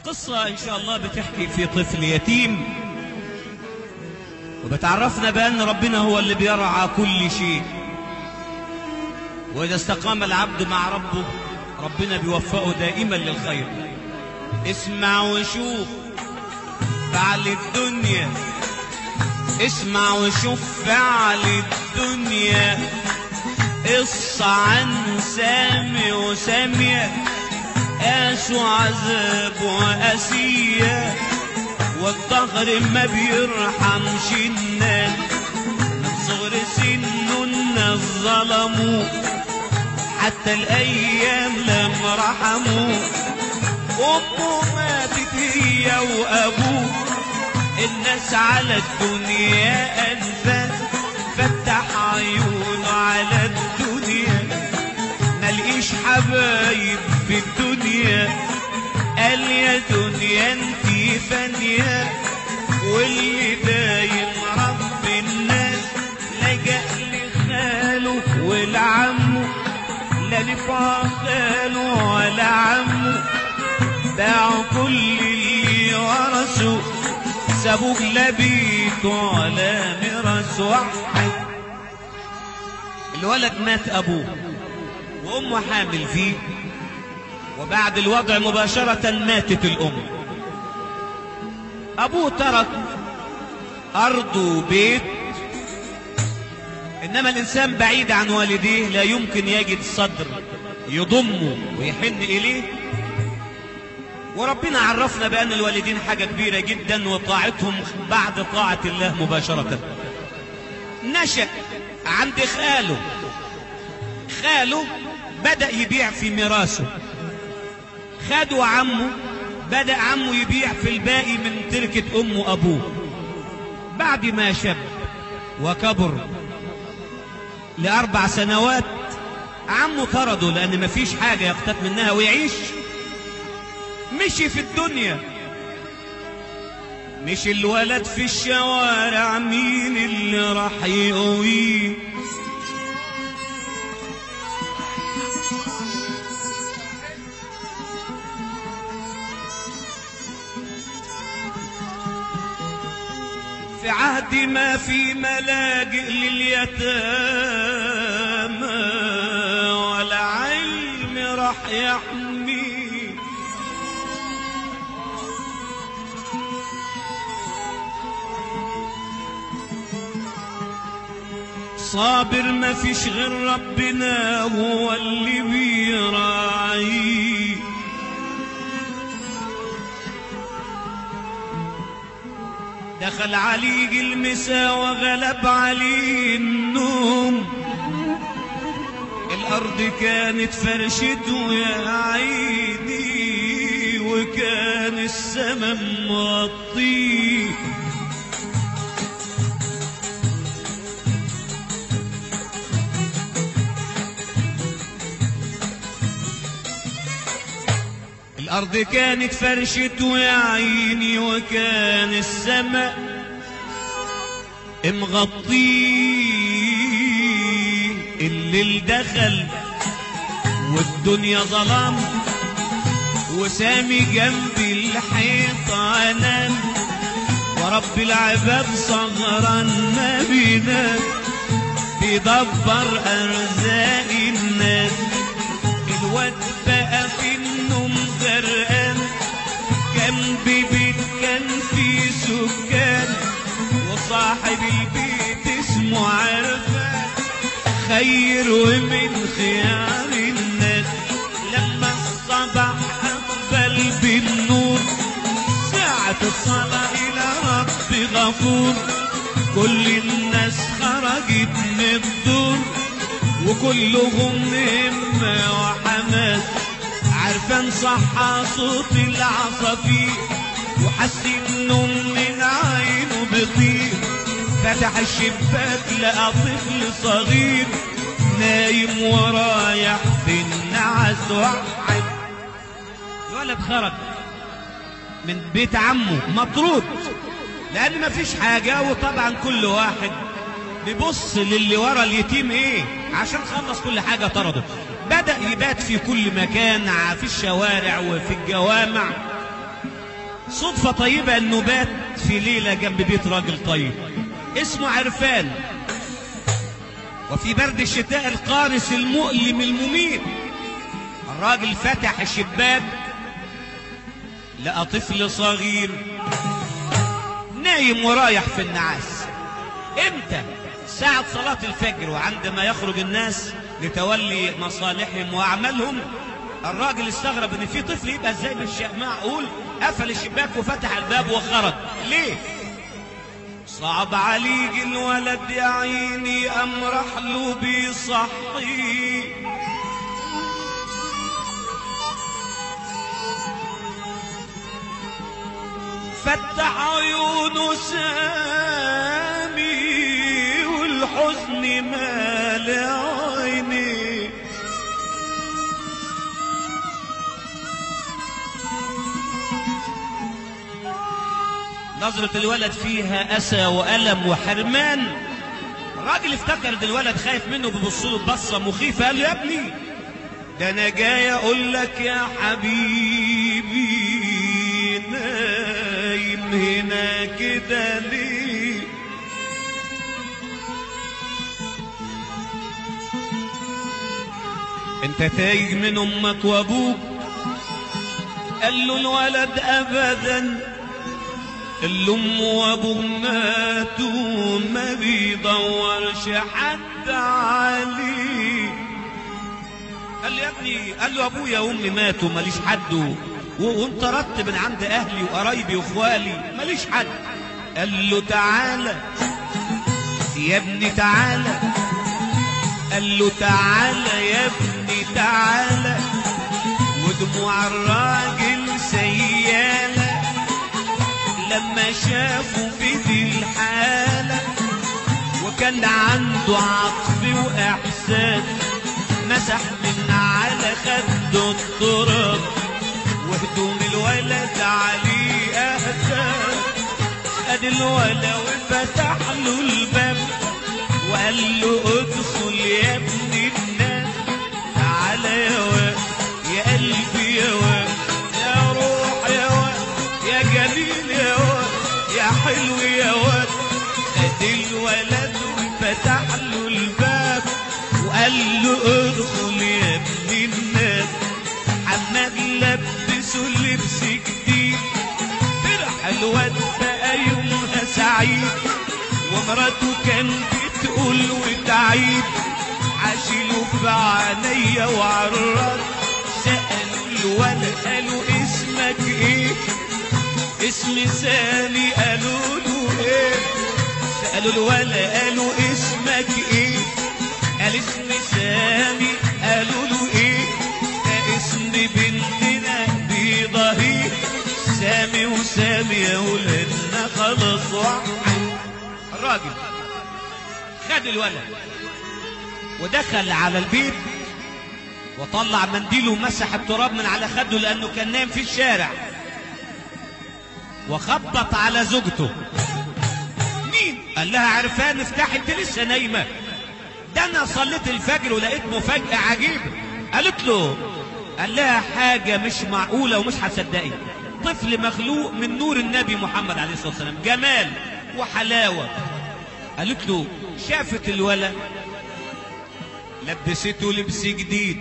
القصة إن شاء الله بتحكي في طفل يتيم وبتعرفنا بأن ربنا هو اللي بيرعى كل شيء وإذا استقام العبد مع ربه ربنا بيوفقه دائما للخير اسمع وشوف فعل الدنيا اسمع وشوف فعل الدنيا قصة عن سامي وسامية قاسوا عذاب وقاسية والظهر ما بيرحمش الناس من صغر سنه الناس ظلموا حتى الأيام لما رحموا أمه ماتت هي وأبوه الناس على الدنيا أنفاس فتح عيونه على الدنيا ملقيش حبايب في الدنيا قال يا دنيا انتي فانية واللي دايم رب الناس لجأ لخاله ولعمه لا نفع خاله ولا عمه باعوا كل اللي ورثوا سابوه لا بيت ولا مرس واحد الولد مات ابوه وامه حامل فيه وبعد الوضع مباشرة ماتت الام ابوه ترك ارض وبيت انما الانسان بعيد عن والديه لا يمكن يجد صدر يضمه ويحن اليه وربنا عرفنا بأن الوالدين حاجة كبيرة جدا وطاعتهم بعد طاعة الله مباشرة نشأ عند خاله خاله بدأ يبيع في ميراثه خده عمه بدأ عمه يبيع في الباقي من تركة أمه وأبوه بعد ما شب وكبر لأربع سنوات عمه طرده لأن مفيش حاجة يقتات منها ويعيش مشي في الدنيا مش الولد في الشوارع مين اللي راح يقويه في عهد ما في ملاجئ لليتامى ولا علم راح يحميه صابر ما فيش غير ربنا هو اللي بيراعيه دخل عليه المسا وغلب عليه النوم الأرض كانت فرشته يا عيني وكان السما مغطيه الأرض كانت فرشته يا عيني وكان السماء مغطيه الليل دخل والدنيا ظلام وسامي جنب الحيطة نام ورب العباد سهران ما بينام بيدبر أرزاق الناس الواد بقى في النوم غرقان كان ببيت كان فيه سكان وصاحب البيت اسمه عرفان خير ومن خيار الناس لما الصبح أقبل بالنور ساعة الصلاة إلى رب غفور كل الناس خرجت من الدور وكلهم همة وحماس عارفان صحى صوت العصافير وحس انه من عينه بيطير فتح الشباك لقى طفل صغير نايم ورايح في النعس واحد الولد خرج من بيت عمه مطرود لان مفيش حاجه وطبعا كل واحد بيبص للي ورا اليتيم ايه عشان خلص كل حاجه طرده بدا يبات في كل مكان في الشوارع وفي الجوامع صدفة طيبة انه بات في ليلة جنب بيت راجل طيب اسمه عرفان وفي برد الشتاء القارس المؤلم المميت الراجل فتح الشباك لقى طفل صغير نايم ورايح في النعاس امتى ساعة صلاة الفجر وعندما يخرج الناس لتولي مصالحهم واعمالهم الراجل استغرب ان في طفل يبقى ازاي مش معقول قفل الشباك وفتح الباب وخرج ليه صعب عليك الولد يا عيني امرح له بيصحي فتح عيونه سامي والحزن مال عيني نظرة الولد فيها أسى وألم وحرمان الراجل افتكر ان الولد خايف منه بيبص له بصه مخيفه قال له يا ابني ده انا جاي اقول لك يا حبيبي نايم هنا كده ليه انت تايه من امك وابوك قال له الولد ابدا الام وابوه ماتوا ما بيدورش حد عليه قال له يا ابني قال له ابويا وامي ماتوا ماليش حد و... وانت رد من عند اهلي وقرايبي واخوالي ماليش حد قال له تعالى يا ابني تعالى قال له تعالى يا ابني تعالى ودموع الراجل سيالة لما شافوا في دي الحالة وكان عنده عطف وإحسان مسح من على خده التراب وهدوم الولد عليه أهدى خد الولد وفتح له الباب وقال له ادخل يا ابن الناس تعالى يا واد يا قلبي يا واد يا روح يا واد يا جميل يا واد يا حلو يا واد خد الولد وفتح له الباب وقال له ادخل يا ابن الناس محمد لبسه لبس جديد فرح الواد بقى يومها سعيد ومراته كان بتقول وتعيد عاشله في عينيا وعرات سألوا الولد قالوا اسمك ايه اسم سامي قالوا له ايه سألوا الولد قالوا اسمك ايه قال اسم سامي قالوا له ايه ده اسم بنتنا بيضهي سامي وسامي يا ولدنا خلاص واحد الراجل خد الولد ودخل على البيت وطلع منديله ومسح التراب من على خده لانه كان نايم في الشارع وخبط على زوجته مين قال لها عرفان افتحي انت لسه نايمه ده انا صليت الفجر ولقيت مفاجاه عجيبه قالت له قال لها حاجه مش معقوله ومش هتصدقي طفل مخلوق من نور النبي محمد عليه الصلاه والسلام جمال وحلاوه قالت له شافت الولد لبسته لبس جديد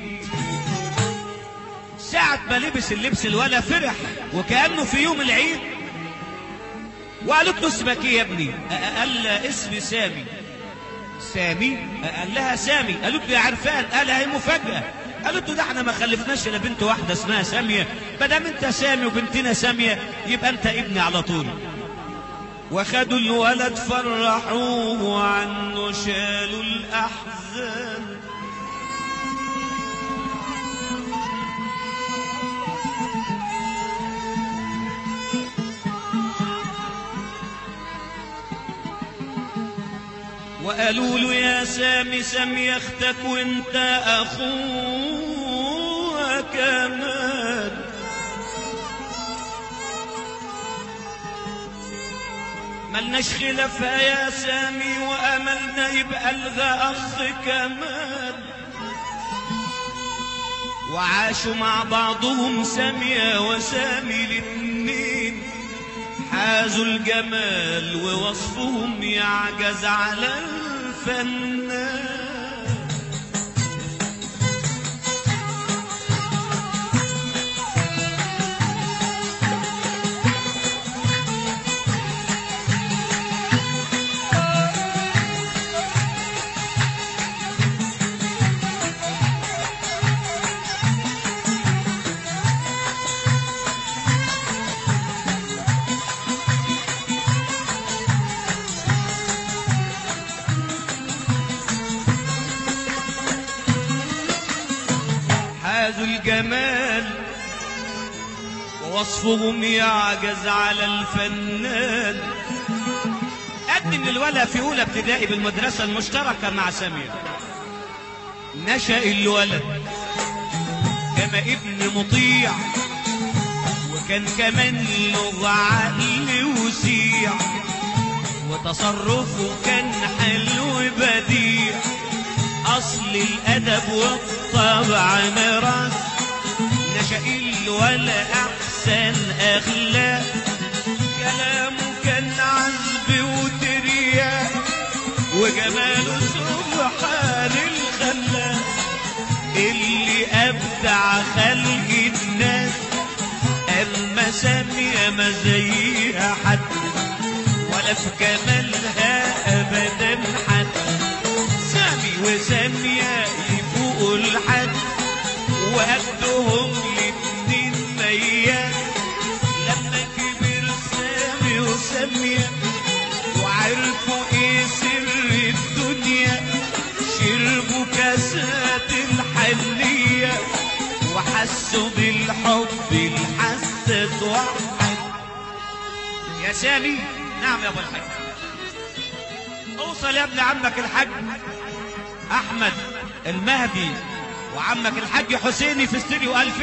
ساعة ما لبس اللبس الولا فرح وكأنه في يوم العيد وقالت له اسمك ايه يا ابني قال اسمي سامي سامي قال لها سامي قالت له يا عرفان قال هي مفاجأة قالت له ده احنا ما خلفناش الا بنت واحدة اسمها سامية ما دام انت سامي وبنتنا سامية يبقى انت ابني على طول وخدوا الولد فرحوه عنه شالوا الأحزان وقالوا له يا سامي سامي اختك وانت اخوها كمان ملناش خلاف يا سامي واملنا يبقى لها اخ كمان وعاشوا مع بعضهم سامية وسامي الاتنين حازوا الجمال ووصفهم يعجز على الفنان حازوا الجمال ووصفهم يعجز على الفنان قدم للولا في اولى ابتدائي بالمدرسه المشتركه مع ساميه نشا الولد كما ابن مطيع وكان كمان له عقل وسيع وتصرفه كان حلو بديع اصل الادب والطبع ميراث نشا الولا احسن اخلاق كلامه كان عذب وترياق وجماله سبحان الخلاق اللي ابدع خلق الناس اما ساميه ما زيها حد ولا في جمالها ابدا حد سامي وسامية يفوقوا الحد وقدهم الاتنين ميات لما كبر سامي وسامية وعرفوا ايه سر الدنيا شربوا كاسات الحنية وحسوا بالحب الحاسة توحد يا سامي نعم يا ابو الحاج اوصل يا ابن عمك الحاج احمد المهدي وعمك الحاج حسيني في استوديو 2000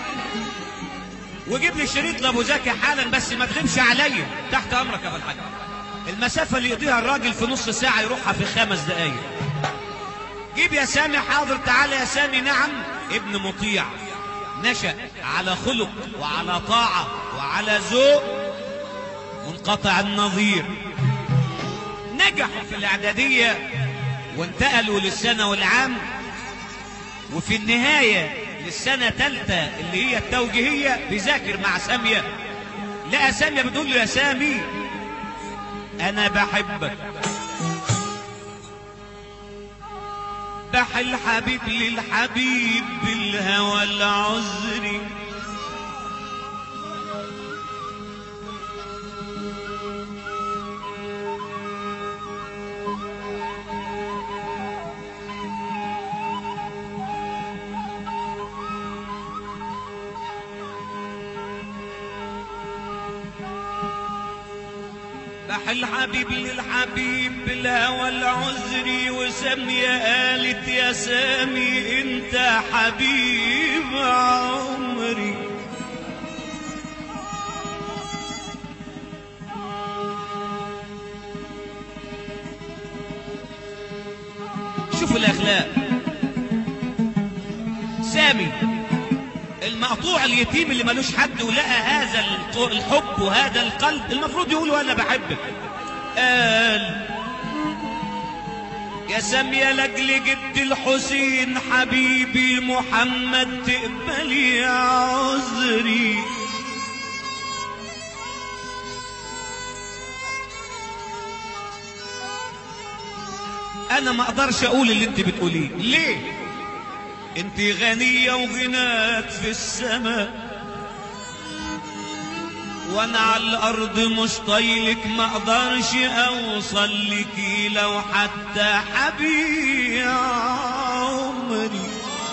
وجيب لي شريط لابو زكي حالا بس ما تغيبش عليا تحت امرك يا ابو الحاج المسافه اللي يقضيها الراجل في نص ساعه يروحها في خمس دقايق جيب يا سامي حاضر تعالى يا سامي نعم ابن مطيع نشأ على خلق وعلى طاعة وعلى ذوق منقطع النظير نجحوا في الإعدادية وانتقلوا للسنة والعام وفي النهاية للسنة تالتة اللي هي التوجيهية بيذاكر مع سامية لقى سامية بتقول له يا سامي أنا بحبك بح الحبيب للحبيب بالهوى العذري بح الحبيب للحبيب بالهوى العذري وسامية قالت يا سامي انت حبيب عمري شوفوا الاخلاق سامي المقطوع اليتيم اللي ملوش حد ولقى هذا الط- الحب وهذا القلب المفروض يقولوا انا بحبك قال يا سامية لاجل جد الحسين حبيبي محمد تقبلي عذري انا ما اقدرش اقول اللي انت بتقوليه ليه انت غنية وغناك في السماء وانا على الارض مش طايلك ما اقدرش اوصل لك لو حتى حبيبي عمري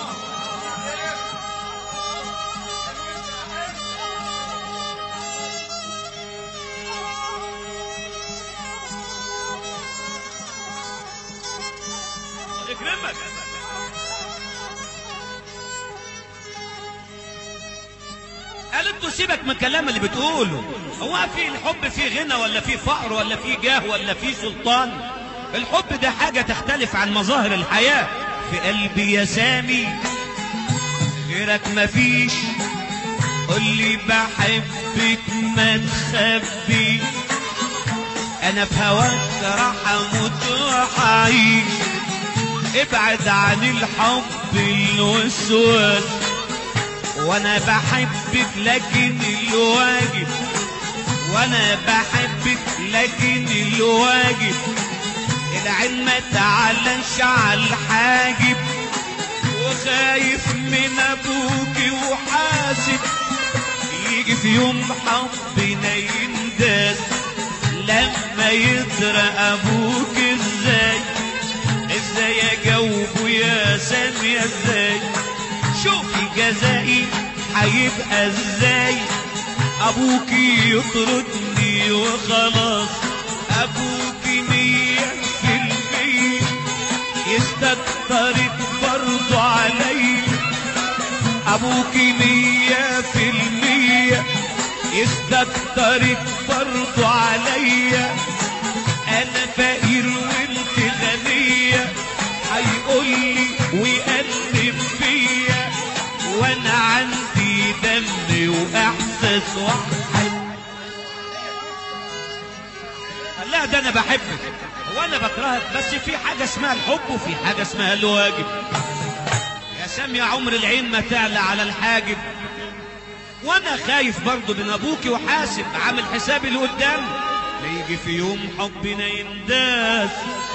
الله يكرمك قالت له سيبك من الكلام اللي بتقوله هو في الحب في غنى ولا في فقر ولا في جاه ولا في سلطان الحب ده حاجة تختلف عن مظاهر الحياة في قلبي يا سامي غيرك مفيش قولي بحبك ما ما تخبي انا في هواك راح اموت وحعيش ابعد عن الحب الوسواس وانا بحبك لكن الواجب وانا بحبك لكن الواجب العلم تعالش على الحاجب وخايف من ابوك وحاسب يجي في يوم حبنا ينداس لما يدرى ابوك ازاي ازاي اجاوبه يا سامي ازاي شوفي جزائي هيبقى ازاي ابوك يطردني وخلاص ابوك مية في المية يستكترك برضو علي ابوك مية في المية يستكترك برضو عليا انا فقير وانت غنية هيقولي ويقلب فيا وانا عندي دم واحساس واحد قال لا ده انا بحبك هو انا بكرهك بس في حاجة اسمها الحب وفي حاجة اسمها الواجب يا سامي عمر العين ما تعلى على الحاجب وانا خايف برضه من ابوكي وحاسب عامل حسابي اللي قدام لا يجي في يوم حبنا ينداس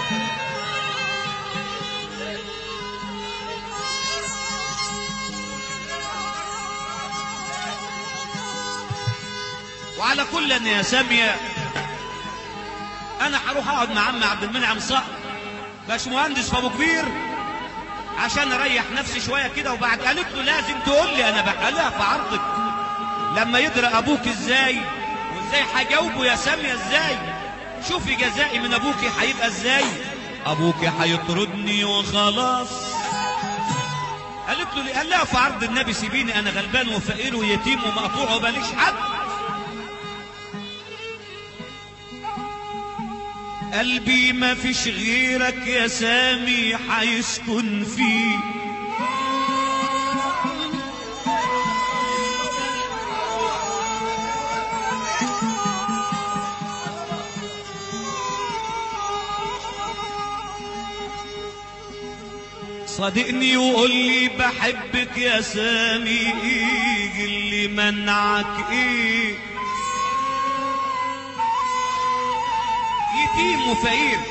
وعلى كل ان يا ساميه انا هروح اقعد مع عم عبد المنعم صقر باشمهندس في ابو كبير عشان اريح نفسي شويه كده وبعد قالت له لازم تقول لي انا بحلها في عرضك لما يدرى ابوك ازاي وازاي هجاوبه يا ساميه ازاي شوفي جزائي من ابوك هيبقى ازاي ابوك هيطردني وخلاص قالت له قال لها في عرض النبي سيبيني انا غلبان وفقير ويتيم ومقطوع وماليش حد قلبي ما فيش غيرك يا سامي حيسكن فيه صادقني وقول لي بحبك يا سامي ايه اللي منعك ايه يتيم وفقير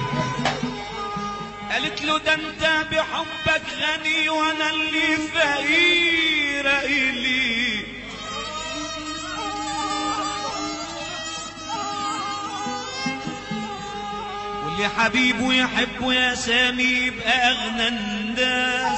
قالت له ده انت بحبك غني وانا اللي فقير الي واللي حبيبه يحبه يا سامي يبقى اغنى الناس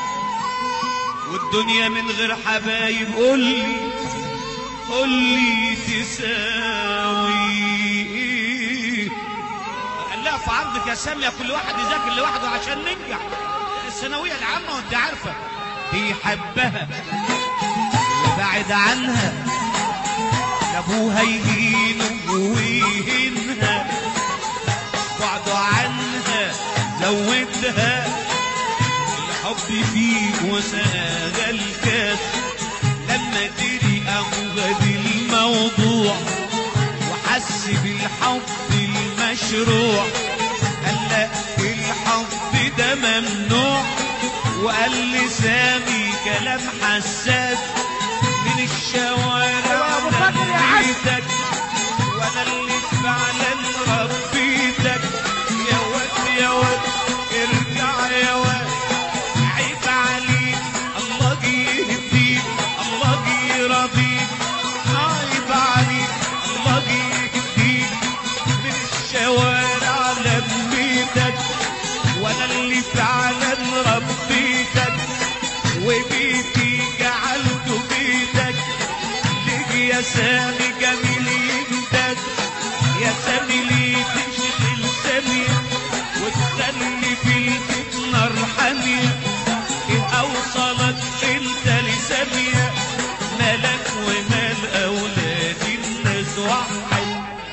والدنيا من غير حبايب قول لي قول لي تساوي ايه قال لها في عرضك يا سامية كل واحد يذاكر لوحده عشان ننجح الثانوية العامة وانت عارفة بيحبها وبعد عنها ابوها يهينه ويهينها بعده عنها زودها الحب فيه وساغ الكاس لما دري ابوها بالموضوع وحس بالحب المشروع قال لا الحب ده ممنوع وقال لسامي كلام حساس من الشوارع يا أبو بكر يا عسل. بيتك وانا اللي فعلا ربيتك يا واد يا واد ارجع يا واد عيب عليك الله يهديك الله يرضيك عيب عليك الله يهديك من الشوارع لميتك وانا اللي فعلا ربيتك وبيتي جعلته بيتك ليك يا سامي جميل يمدك يا سامي ليه تشغل ثانية وتخلي في البيت نار حامية إيه أوصلك أنت لسامية مالك ومال أولاد الناس واحد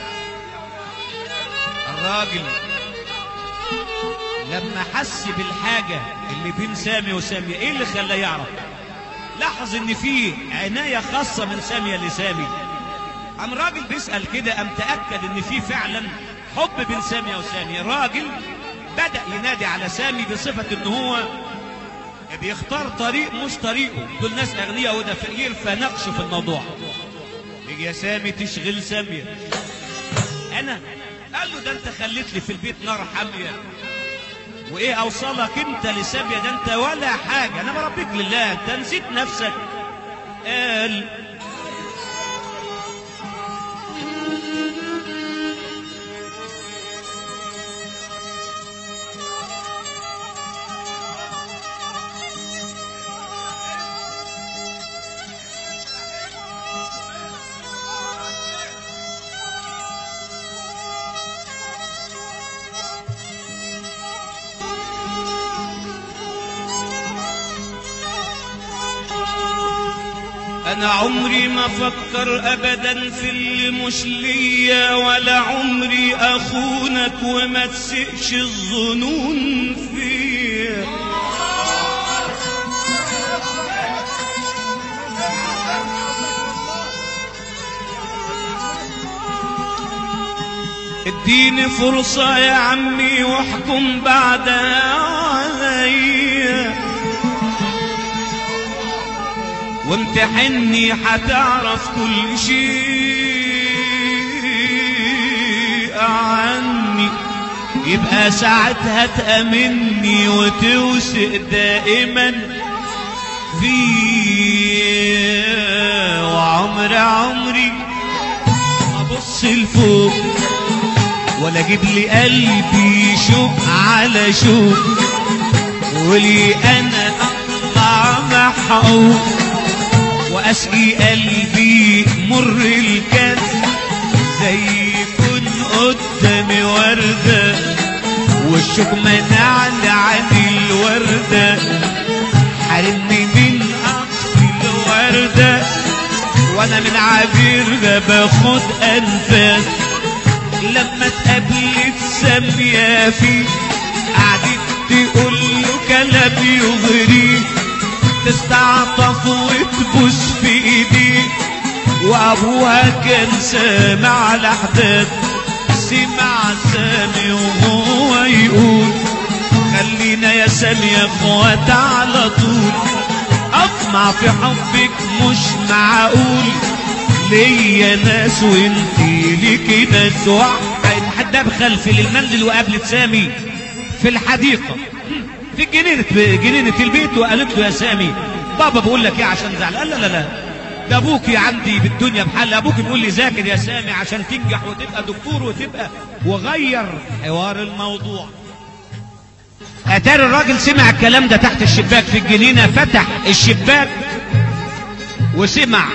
الراجل لما حس بالحاجة اللي بين سامي وسامية ايه اللي خلاه يعرف لاحظ ان في عناية خاصة من سامية لسامي قام راجل بيسأل كده قام تأكد ان في فعلا حب بين سامية وسامي راجل بدأ ينادي على سامي بصفة ان هو بيختار طريق مش طريقه دول ناس اغنياء وده فقير فناقشوا في الموضوع يجي يا سامي تشغل سامية انا قال له ده انت خليت لي في البيت نار حامية وايه اوصلك انت لسامية ده انت ولا حاجة انا بربيك لله انت نسيت نفسك قال انا عمري ما فكر ابدا في اللي مش ليا ولا عمري اخونك وما تسقش الظنون فيا اديني فرصة يا عمي واحكم بعدها عليا وامتحني حتعرف كل شيء عني يبقى ساعتها تأمني وتوثق دائما فيا وعمر عمري ما ابص لفوق ولا اجيب لي قلبي شوق على شوق ولي انا اطلع محقوق واسقي قلبي مر الكاس زي يكون قدامي وردة والشوق منعني عن الوردة حرمني من اصل الوردة وانا من عبير ده باخد انفاس لما اتقابلت سامية فيه قعدت تقول له كلام يغريه تستعطف وتبوس في ايديه وابوها كان سامع الاحداث سمع سامي وهو يقول خلينا يا سامي يا اخوات على طول اطمع في حبك مش معقول ليا ناس وانتي ليكي ناس واحد حد بخلف للمنزل وقابلت سامي في الحديقه في جنينة جنينة البيت وقالت له يا سامي بابا بقول لك ايه عشان زعل قال لا لا لا ده ابوكي عندي بالدنيا بحال ابوك بيقول لي ذاكر يا سامي عشان تنجح وتبقى دكتور وتبقى وغير حوار الموضوع اتاري الراجل سمع الكلام ده تحت الشباك في الجنينة فتح الشباك وسمع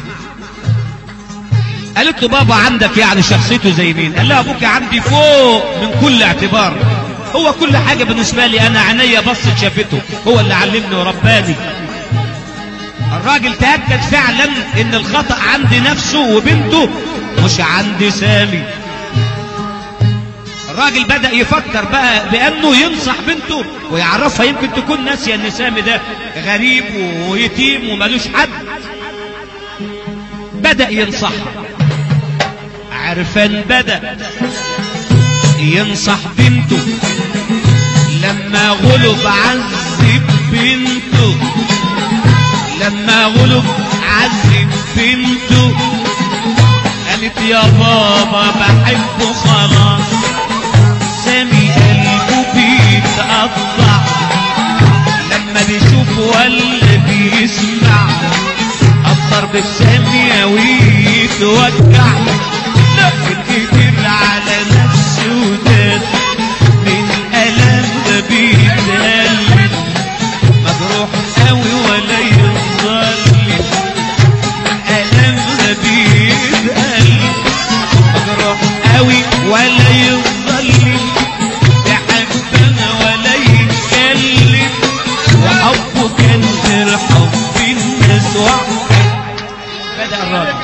قالت له بابا عندك يعني شخصيته زي مين قال لها ابوك عندي فوق من كل اعتبار هو كل حاجة بالنسبة لي أنا عينيا بصت شافته هو اللي علمني ورباني الراجل تأكد فعلا إن الخطأ عند نفسه وبنته مش عند سامي الراجل بدأ يفكر بقى بأنه ينصح بنته ويعرفها يمكن تكون ناسية إن سامي ده غريب ويتيم ومالوش حد بدأ ينصحها عرفان بدأ ينصح بنته لما غلب عذب بنته لما غلب عذب بنته قالت يا بابا بحبه خلاص سامي قلبه بيتقطع لما بيشوف ولا بيسمع الضرب السامية ويتوجع لكن كتير على نفسه وداد من ألم ده بيتهلل مجروح قوي ولا يظلم ألم ده بيتهلل مجروح قوي ولا يظلم يحبنا ولا يتكلم وحبه كان غير حب الناس واحد بدأ الراجل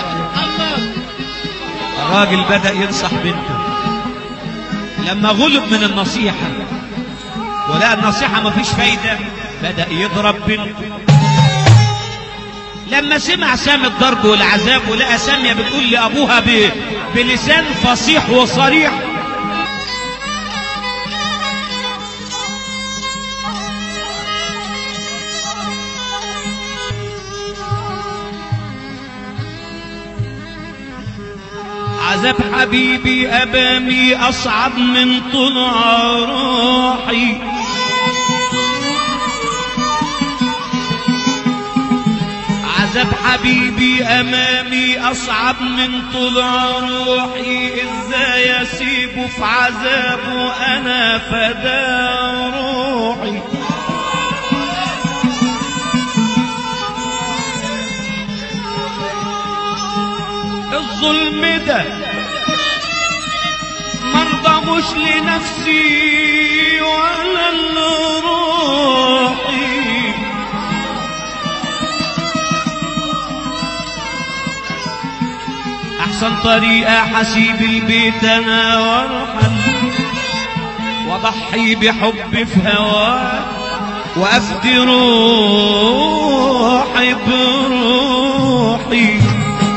الراجل بدأ ينصح بنته لما غلب من النصيحة ولقى النصيحة مفيش فايدة بدأ يضرب بنته لما سمع سامي الضرب والعذاب ولقى سامية بتقول لأبوها ب... بلسان فصيح وصريح عذاب حبيبي أمامي أصعب من طلع روحي عذاب حبيبي أمامي أصعب من طلع روحي إزاي أسيبه في عذابه أنا فدا روحي الظلم ده مرضغوش لنفسي ولا لروحي احسن طريقة حسيب البيت انا وارحل واضحي بحب في هواه وافدي روحي بروحي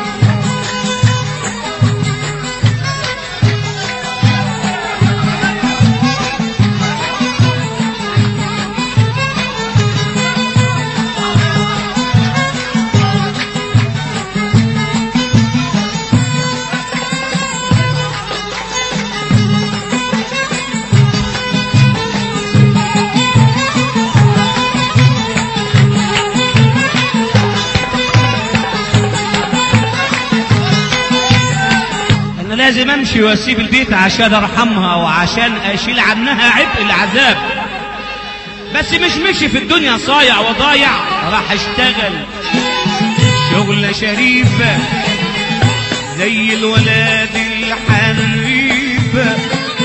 انا لازم امشي واسيب البيت عشان ارحمها وعشان اشيل عنها عبء العذاب بس مش مشي في الدنيا صايع وضايع راح اشتغل شغلة شريفة زي الولاد الحريفة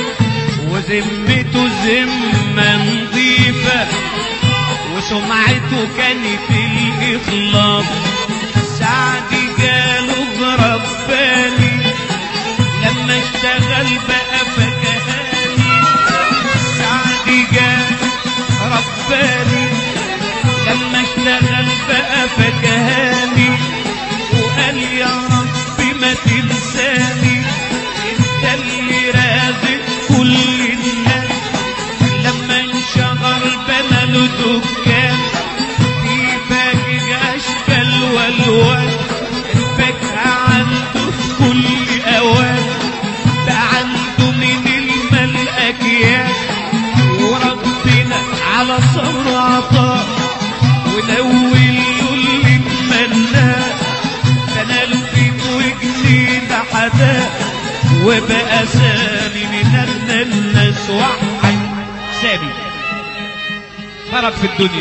وذمته ذمة نظيفة وسمعته كانت الإخلاص سعد جاله برباني لما اشتغل بقى فكهاني سعد جال رباني لما اشتغل بقى فكهاني وقال يا رب ما تنساني انت اللي رازق كل الناس لما انشغل بنى له دكان في فاكهة اشكال والوان الفاكهة عنده في كل اوان بقى عنده من المال اكياس وربنا على صبر عطاه ونول له اللي اتمناه تنال في وجديد حداه وبقى سامي من أغنى الناس واحد سامي خرج في الدنيا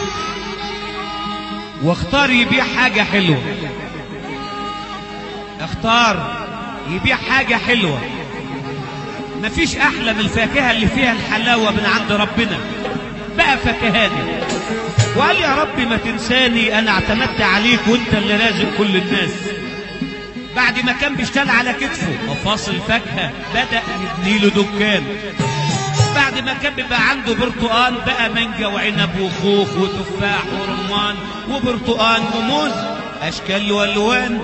واختار يبيع حاجة حلوة اختار يبيع حاجة حلوة مفيش أحلى من الفاكهة اللي فيها الحلاوة من عند ربنا بقى فكهاني وقال يا رب ما تنساني أنا اعتمدت عليك وأنت اللي رازق كل الناس بعد ما كان بيشتغل على كتفه وفاصل فاكهة بدأ يبني له دكان بعد ما كان بيبقى عنده برتقان بقى مانجا وعنب وخوخ وتفاح ورمان وبرتقان وموز أشكال والوان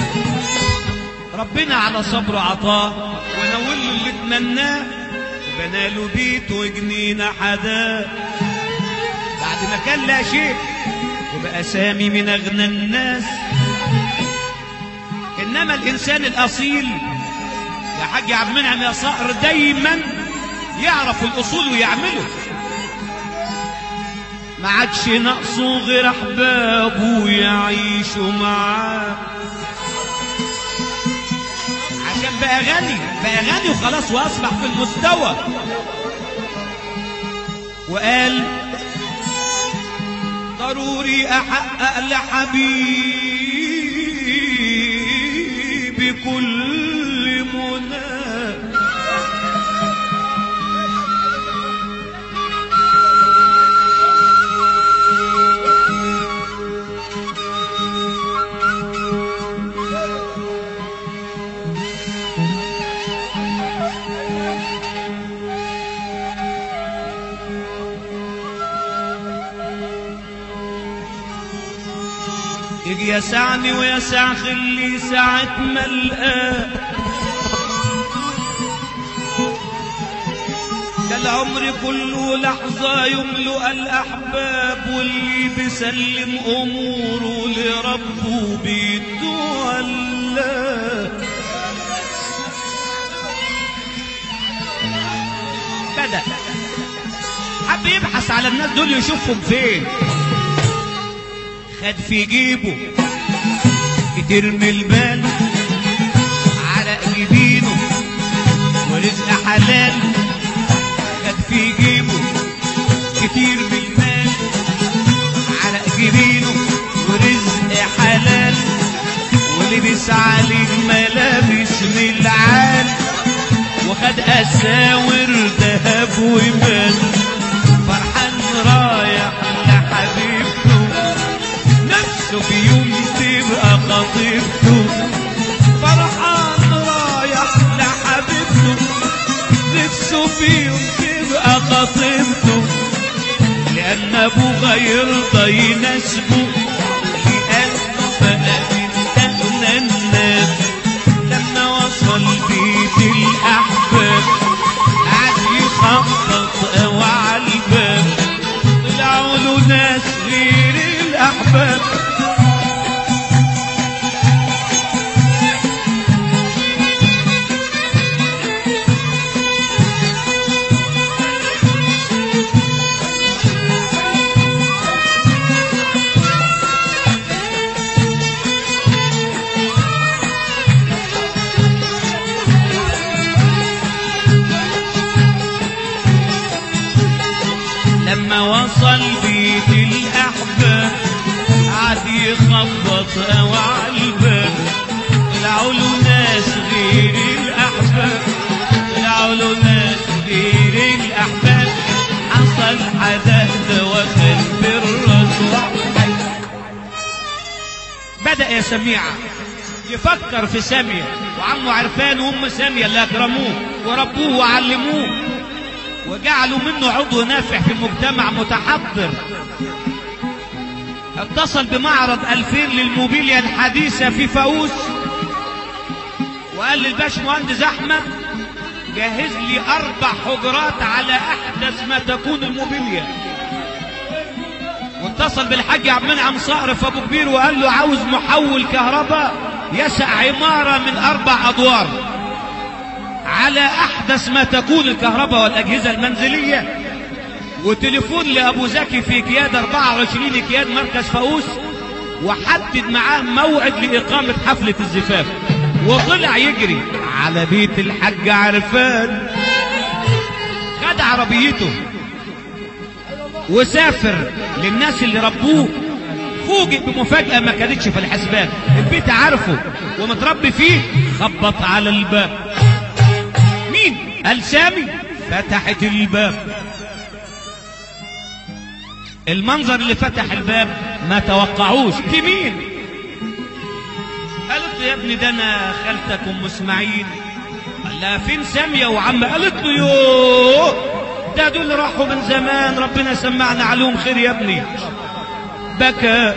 ربنا على صبره عطاه ونول له اللي اتمناه وبنى له بيت وجنينة حداه بعد ما كان لا شيء وبقى سامي من أغنى الناس إنما الإنسان الأصيل يا حاج عبد المنعم يا صقر دايما يعرف الأصول ويعمله ما عادش ناقصه غير أحبابه يعيشوا معاه عشان بقى غني بقى غني وخلاص وأصبح في المستوى وقال ضروري أحقق لحبيبي كل منى يجي يسعني ويسع خلي ساعة ما القاه ده العمر كله لحظة يملؤ الأحباب واللي بيسلم أموره لربه بيتولى بدأ حب يبحث على الناس دول يشوفهم فين خد في جيبه كتير من البال على جبينه ورزق حلال خد في جيبه كتير من المال على جبينه ورزق حلال ولبس عليه ملابس من العال وخد اساور ذهب ومال فرحان رايح لحبيبته نفسه في يوم تبقى خطيبته فرحان رايح لحبيبته نفسه في يوم تبقى خطيبته لأن أبوه يرضى يناسبه لأنه بقى من أغنى الناس لما وصل بيت الأحباب قعد يخبط قوي على الباب طلعوا له ناس غير الأحباب لما وصل بيت الأحباب قعد يخبط قوي على الباب طلعوا له ناس غير الأحباب طلعوا له ناس غير الأحباب حصل حدث وخل بالرسول بدأ يا سميعة يفكر في سامية وعمه عرفان وام سامية اللي أكرموه وربوه وعلموه وجعلوا منه عضو نافع في المجتمع متحضر اتصل بمعرض ألفين للموبيليا الحديثة في فاووس وقال للباش مهندس أحمد جهز لي أربع حجرات على أحدث ما تكون الموبيليا واتصل بالحاج عبد المنعم صقر في أبو كبير وقال له عاوز محول كهرباء يسع عمارة من أربع أدوار على احدث ما تكون الكهرباء والاجهزه المنزليه وتليفون لابو زكي في كياد 24 كياد مركز فاووس وحدد معاه موعد لاقامه حفله الزفاف وطلع يجري على بيت الحاج عرفان خد عربيته وسافر للناس اللي ربوه فوجئ بمفاجأة ما كانتش في الحسبان البيت عارفه ومتربي فيه خبط على الباب مين قال سامي فتحت الباب المنظر اللي فتح الباب ما توقعوش دي مين قالت له يا ابني ده انا خالتك ام اسماعيل قال لها فين ساميه وعم قالت له يوه ده دول راحوا من زمان ربنا سمعنا عليهم خير يا ابني بكى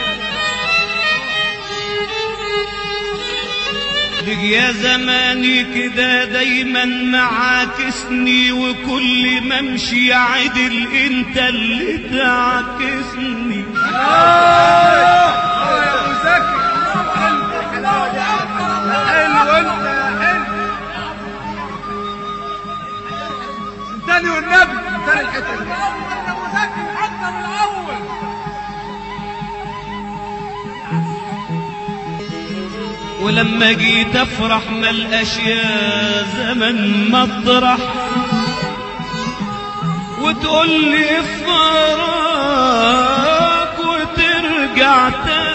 لك يا زماني كده دايما معاكسني وكل ما امشي عدل انت اللي تعاكسني يا ابو زكي حلو انت يا حلو انتني والنبي انتني الحته دي ابو زكي حتى من الاول ولما جيت افرح ما الاشياء زمن مطرح وتقول لي افراك وترجع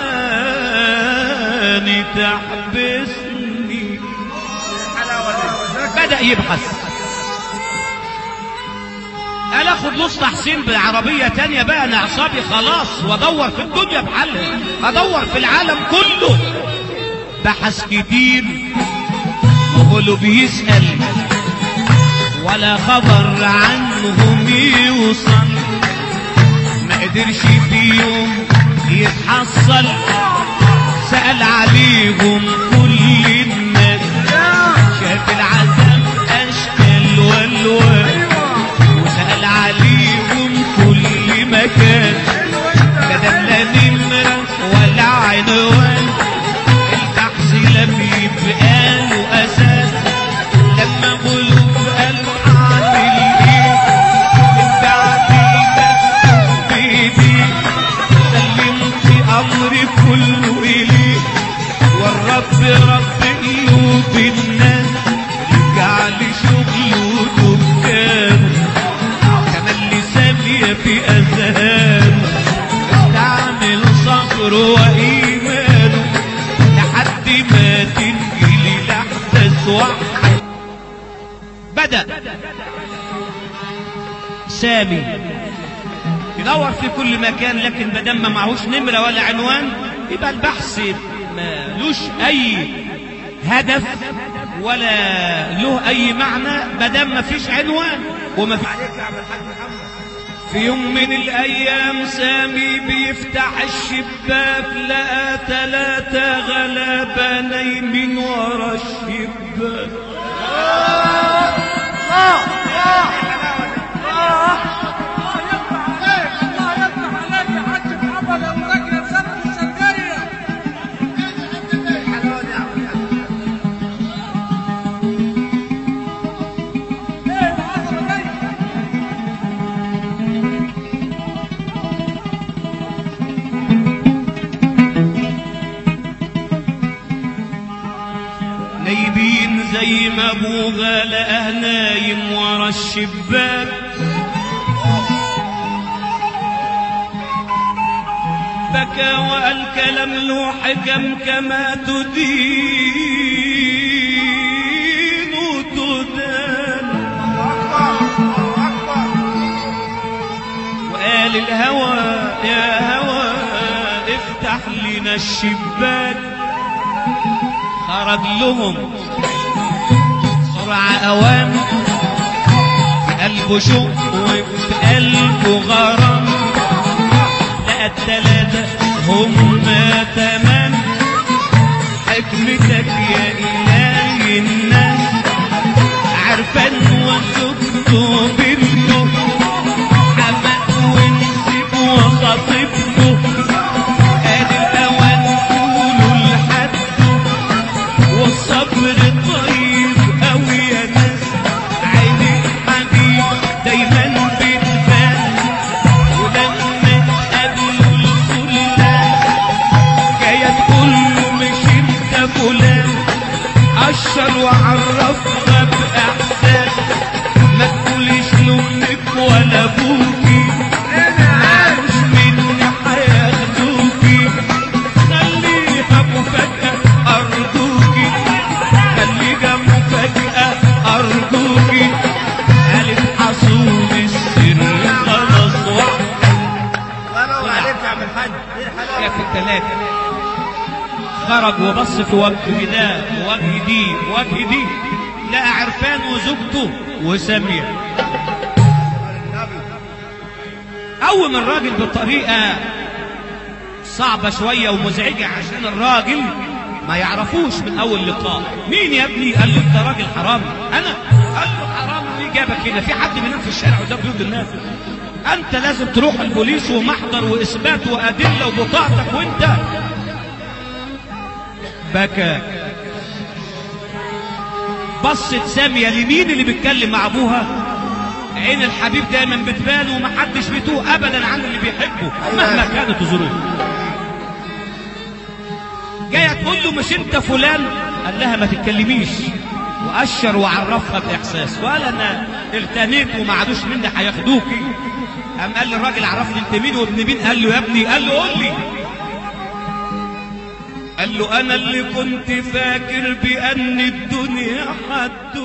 تاني تحبسني حلاوه دي ابو زكي بدأ يبحث قال اخد لص حسين بعربية تانية بقى انا اعصابي خلاص وادور في الدنيا بحالها ادور في العالم كله بحث كتير وهو بيسأل ولا خبر عنهم يوصل ما قدرش في يوم يتحصل وسأل عليهم كل الناس شاف العذاب أشكال والوان ايوه وسأل عليهم كل مكان كتب لا نمرة ولا عنوان البحث لم يبقى له أساس لما قلوب قالوا أعمل إيه بعد المكتوب بإيدي سلمت أمري كله إليه والرب رب قلوب الناس رجع لشغله ودكانه كمان لسامية في أذهانه استعمل صبره وإيمانه لحد ما تنجلي الأحداث وحده بدأ سامي يدور في كل مكان لكن بدل ما معهوش نمرة ولا عنوان يبقى البحث ملوش أي هدف ولا له أي معنى بدل ما فيش عنوان وما في في يوم من الأيام سامي بيفتح الشباك لقى تلاتة غلابة نايمين ورا الشباك نايمين زي ما ابوها لقاه نايم ورا الشباك بكى وقال كلام له حكم كما تدين وتدان وقال الهوى يا هوى افتح لنا الشباك خرج لهم سرعة أوام في قلبه شوق وفي قلبه غرام لقى التلاتة هم تمام حكمتك يا إلهي الناس عرفان وزوجته بنته حماق ونسيب وخطيبته قال الأوان قولوا لحده والصبر طيب أوي يا ناس عيني حبيب دايما بتبان ولما تقابلوا الفلان جاية تقول له مش انت فلان أشر وعرفها بإحساس ما تقوليش لأمك ولا أبوكي معلوش مني هياخدوكي خليها مفاجأة أرجوكي خليها مفاجأة أرجوكي قالت حصول السر خلاص واحد يا في الثلاثة خرج وبص في وجه ده ووجه دي ووجه دي لقى عرفان وزوجته وسامية قوم الراجل بطريقة صعبة شوية ومزعجة عشان الراجل ما يعرفوش من أول لقاء مين يا ابني قال له أنت راجل حرامي أنا قال له حرام ليه جابك هنا في حد بينام في الشارع قدام بيوت الناس أنت لازم تروح البوليس ومحضر وإثبات وأدلة وبطاقتك وأنت بكى بصت سامية لمين اللي بيتكلم مع أبوها عين الحبيب دايما بتبان ومحدش بيتوه ابدا عن اللي بيحبه مهما كانت الظروف جايه تقول له مش انت فلان قال لها ما تتكلميش واشر وعرفها باحساس وقال انا اغتنيت وما عادوش مني هياخدوكي قام قال للراجل عرفني انت مين وابن مين قال له يا ابني قال له قول لي قال له انا اللي كنت فاكر بان الدنيا حد